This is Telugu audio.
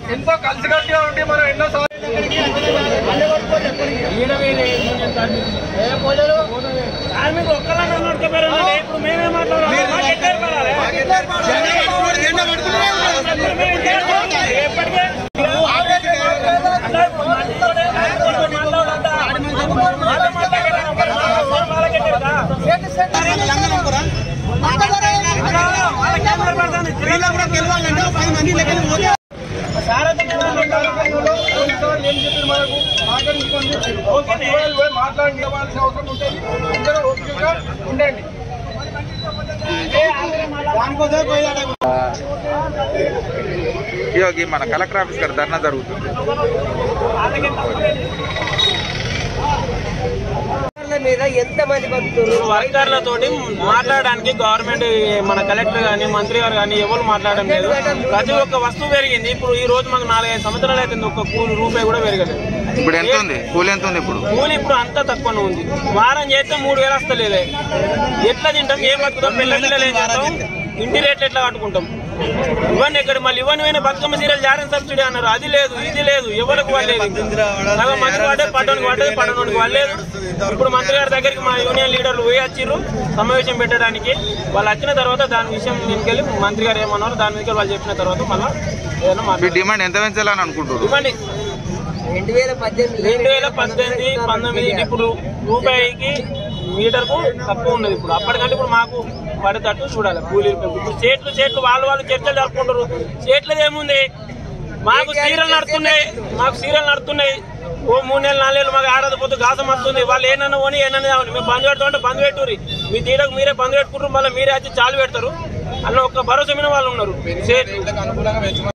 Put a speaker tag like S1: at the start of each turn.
S1: ఎంతో కలిసికట్టుగా ఉండి మనం ఎన్నో
S2: కార్మికులు ఒక్కలాగా నడకపోయారు ఇప్పుడు మేమే మాట్లాడాలి మాకు ఎట్లా ఏర్పడాలి? ఎప్పటికే
S1: మాట్లాడి ఇవ్వాల్సిన అవసరం ఉంటుంది అందరూ ఓపికగా ఉండండి
S3: ఇయోగి మన కలెక్టర్ ఆఫీస్ గారు ధర్నా జరుగుతుంది
S4: మీద ఎంత మంది బతుకుతారు
S2: వర్కర్లతోటి మాట్లాడడానికి గవర్నమెంట్ మన కలెక్టర్ కానీ మంత్రి గారు కానీ ఎవరు మాట్లాడడం లేదు ప్రతి ఒక్క వస్తువు పెరిగింది ఇప్పుడు ఈ రోజు మాకు నాలుగైదు సంవత్సరాలు అయితే ఒక్క కూలి రూపాయి కూడా పెరగలేదు
S3: ఇప్పుడు ఎంత ఉంది కూలి ఎంత ఉంది ఇప్పుడు
S2: కూలి ఇప్పుడు అంతా తక్కువనే ఉంది వారం చేస్తే మూడు వేలు వస్తలేదే ఎట్లా తింటాం ఏం బతుకుతాం పిల్ల పిల్లలు ఏం చేస్తాం ఇంటి రేట్లు ఎట్లా కట్టుకుంటాం ఇవన్నీ ఎక్కడ మళ్ళీ ఇవన్నీ పోయిన బతుకమ్మ సీరియల్ జారెన్ సబ్సిడీ అన్నారు అది లేదు ఇది లేదు ఎవరికి వాళ్ళేది సగం మంది పడ్డే పట్టణానికి పడ్డది పట్టణానికి వాళ్ళలేదు ఇప్పుడు మంత్రి గారి దగ్గరికి మా యూనియన్ లీడర్లు పోయి వచ్చిర్రు సమావేశం పెట్టడానికి వాళ్ళు వచ్చిన తర్వాత దాని విషయం దీనికి మంత్రి గారు ఏమన్నారు దాని మీద వాళ్ళు చెప్పిన తర్వాత మళ్ళీ ఏదైనా
S3: మీ
S2: మాట్లాడారు
S3: డిమాండ్ ఎంత పెంచాలని అనుకుంటున్నారు
S2: ఇవ్వండి
S4: రెండు వేల పద్దెనిమిది
S2: రెండు వేల పద్దెనిమిది పంతొమ్మిది ఇప్పుడు రూపాయికి మీటర్కు తక్కువ ఉన్నది ఇప్పుడు అప్పటికంటే ఇప్పుడు మాకు పడేటట్టు చూడాలి కూలీలు ఇప్పుడు చేట్లు చేట్లు వాళ్ళు వాళ్ళు చర్చలు జరుపుకుంటారు చేట్లది ఏముంది మాకు సీరియల్ నడుతున్నాయి మాకు సీరియల్ నడుతున్నాయి ఓ మూడు నెలలు నాలుగు నెలలు మాకు ఆడదు పొద్దు గాసం వస్తుంది వాళ్ళు ఏనన్నా పోనీ ఏనన్నా కావాలి మేము బంద్ పెడతామంటే బంద్ పెట్టుర్రి మీ తీరకు మీరే బంద్ పెట్టుకుంటారు మళ్ళీ మీరే వచ్చి చాలు పెడతారు అన్న ఒక్క భరోసా మీద వాళ్ళు ఉన్నారు చేట్లు